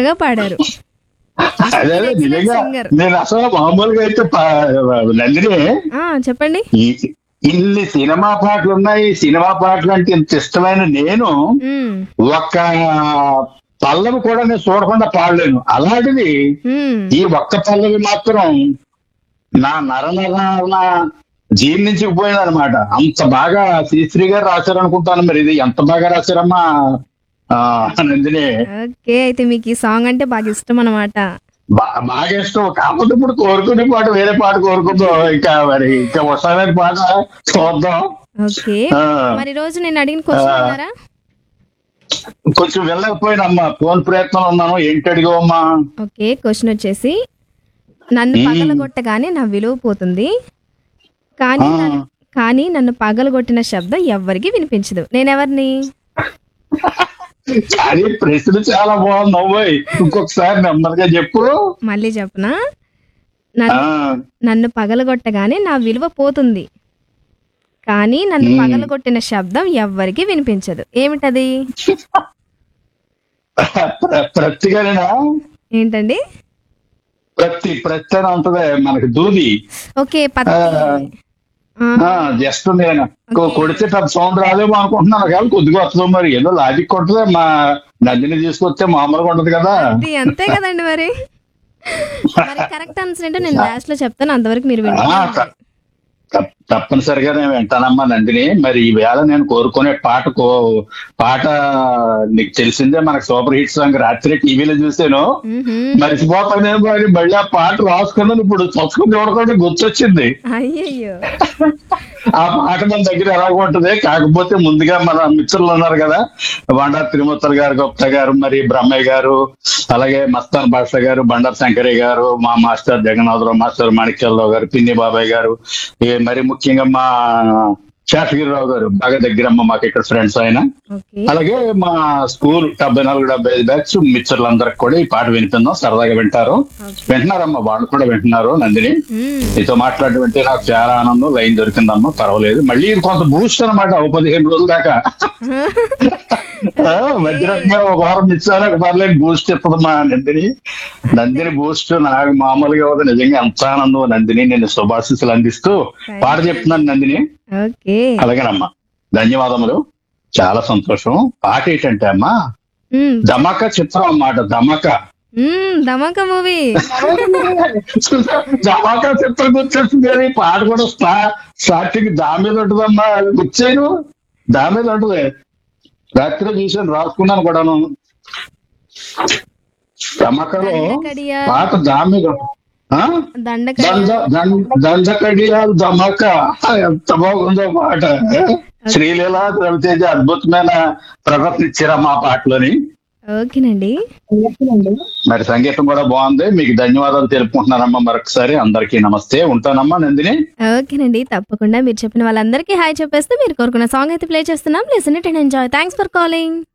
చక్కగా పాడారు అదే అదే నిజంగా singer. నేను అసలు మామూలుగా అయితే పా- నందిని ఆ చెప్పండి ఈ ఇన్ని సినిమా పాటలు ఉన్నాయి సినిమా పాటలు అంటే ఇంత ఇష్టమైన నేను ఉమ్, ఒక్క పల్లవి కూడా నేను చూడకుండా పాడలేను అలాంటిది ఉమ్, ఈ ఒక్క పల్లవి మాత్రం నా నర నర జీర్ణించుకుపోయింది అనమాట అంత బాగా శ్రీశ్రీ గారు రాశారనుకుంటాను మరి ఇది ఎంత బాగా రాశారమ్మా ఆ, నందిని ఓకే అయితే మీకు ఈ సాంగ్ అంటే బాగా ఇష్టం అనమాట బా- బాగా ఇష్టం కాకపోతే ఇప్పుడు కోరుకునే పాట వేరే పాట కోరుకుందాం ఇంకా మరి ఇంకా వస్తానే పాట చూద్దాం ఓకే ఆ, మరి ఈ రోజు నేను అడిగిన క్వశ్చన్ అన్నారా కొంచెం వెళ్ళకపోయినమ్మా ఫోన్ ప్రయత్నం ఉన్నాను ఏంటి అడిగావమ్మా ఓకే క్వశ్చన్ వచ్చేసి నన్ను మ్మ్. పగలగొట్టగానే నా విలువ పోతుంది కానీ ఆ. నన్ను- కానీ నన్ను పగలగొట్టిన శబ్దం ఎవ్వరికి వినిపించదు నేనెవరిని కానీ ప్రశ్న చాలా బాగుంది అవ్వాయి ఇంకొకసారి నెమ్మదిగా చెప్పు మళ్ళీ చెప్పనా ఆ, నన్ను నన్ను పగలగొట్టగానే నా విలువ పోతుంది కానీ నన్ను మ్మ్. పగలగొట్టిన శబ్దం ఎవ్వరికి వినిపించదు ఏమిటది ప్ర- ప్రత్తిగానేనా ఏంటండి ప్రతి ప్రతి అని ఉంటది మనకి దూది ఓకే పత్తి ఆ, ఆ జస్ట్ నేను కొ- కొడితే పెద్ద సౌండ్ రాదేమో అనుకుంటున్నాను కానీ కొద్దిగా వస్తుందో మరి ఏదో లాజిక్ కొట్టదే మా నందిని తీసుకొస్తే మామూలుగా ఉంటది కదా అది అంతే కదండి మరి మరి కరెక్ట్ ఆన్సర్ ఏంటో నేను లాస్ట్ లో చెప్తాను అంతవరకు మీరు ఆ, వింటారు త- తప్- తప్పనిసరిగా నేను వింటానమ్మా నందిని మరి ఈ వేళ నేను కోరుకునే పాట కో పాట నీకు తెలిసిందే మనకు సూపర్ హిట్ సాంగ్ రాత్రి టీవీలో చూసాను మర్చిపోతానే మరి మళ్ళీ ఆ పాట రాసుకున్నాను ఇప్పుడు చదువుకుని చూడకుండా గుర్తొచ్చింది అయ్యయ్యో ఆ పాట మన దగ్గర ఎలాగ ఉంటది కాకపోతే ముందుగా మన మిత్రులు ఉన్నారు కదా బండారు తిరుమూర్తులు గారు గుప్తా గారు మరి బ్రహ్మయ్య గారు అలాగే మస్తాన్ భాష గారు బండారు శంకరయ్య గారు మా మాస్టర్ జగన్నాథరావు మాస్టర్ మాణిక్యాలరావు గారు పిన్ని బాబాయ్ గారు ఏ మరి ముఖ్యంగా మా శేషగిరిరావు గారు బాగా దగ్గరమ్మ మాకు ఇక్కడ ఫ్రెండ్స్ ఆయన ఓకే అలాగే మా స్కూల్ డెబ్బై నాలుగు డెబ్బై ఐదు బ్యాచ్ మిత్రులందరికి కూడా ఈ పాట వినిపిందాం సరదాగా వింటారు వింటున్నారమ్మా వాళ్ళు కూడా వింటున్నారు నందిని మ్మ్. నీతో మాట్లాడడం అంటే నాకు చాలా ఆనందం లైన్ దొరికిందమ్మా పర్వాలేదు మళ్ళీ ఇది కొంత బూస్ట్ అనమాట ఓ పదిహేను రోజుల దాకా ఆ, మధ్యరకంగా ఒక వారం ఇచ్చారు ఒక పర్లేదు బూస్ట్ ఇస్తుందమ్మా నందిని నందిని బూస్ట్ నాకు మామూలుగా ఉంది నిజంగా ఎంత ఆనందం నందిని నేను శుభాశీస్సులు అందిస్తూ పాట చెప్తున్నాను నందిని ఓకే అలాగేనమ్మా ధన్యవాదములు చాలా సంతోషం పాట ఏంటంటే అమ్మా మ్మ్. ధమాకా చిత్రం అన్నమాట ధమాకా మ్మ్, ధమాకా మూవీ ధమాకా చిత్రం గుర్తొస్తుంది కానీ పాట కూడా స్టా స్టార్టింగ్ దా మీద ఉంటుందమ్మా గుర్చేను దా మీద ఉంటుంది రాత్రి చూసాను రాసుకున్నాను కూడాను ధమాకాలో దండకడియ పాట దా మీద ఆ? దండకడియ దండ దండ- దండకడియాలు ధమాకా ఎంత బాగుందో పాట శ్రీలీల రవితేజ అద్భుతమైన ప్రకటన ఇచ్చారమ్మా ఆ పాటలోని ఓకేనండి మరి సంగీతం కూడా బాగుంది మీకు ధన్యవాదాలు తెలుపుకుంటున్నానమ్మా మరొకసారి అందరికీ నమస్తే ఉంటానమ్మా నందిని ఓకేనండి తప్పకుండా మీరు చెప్పిన వాళ్ళందరికీ హాయ్ చెప్పేస్తే మీరు కోరుకున్న సాంగ్ అయితే ప్లే చేస్తున్నాం listen it and enjoy thanks for calling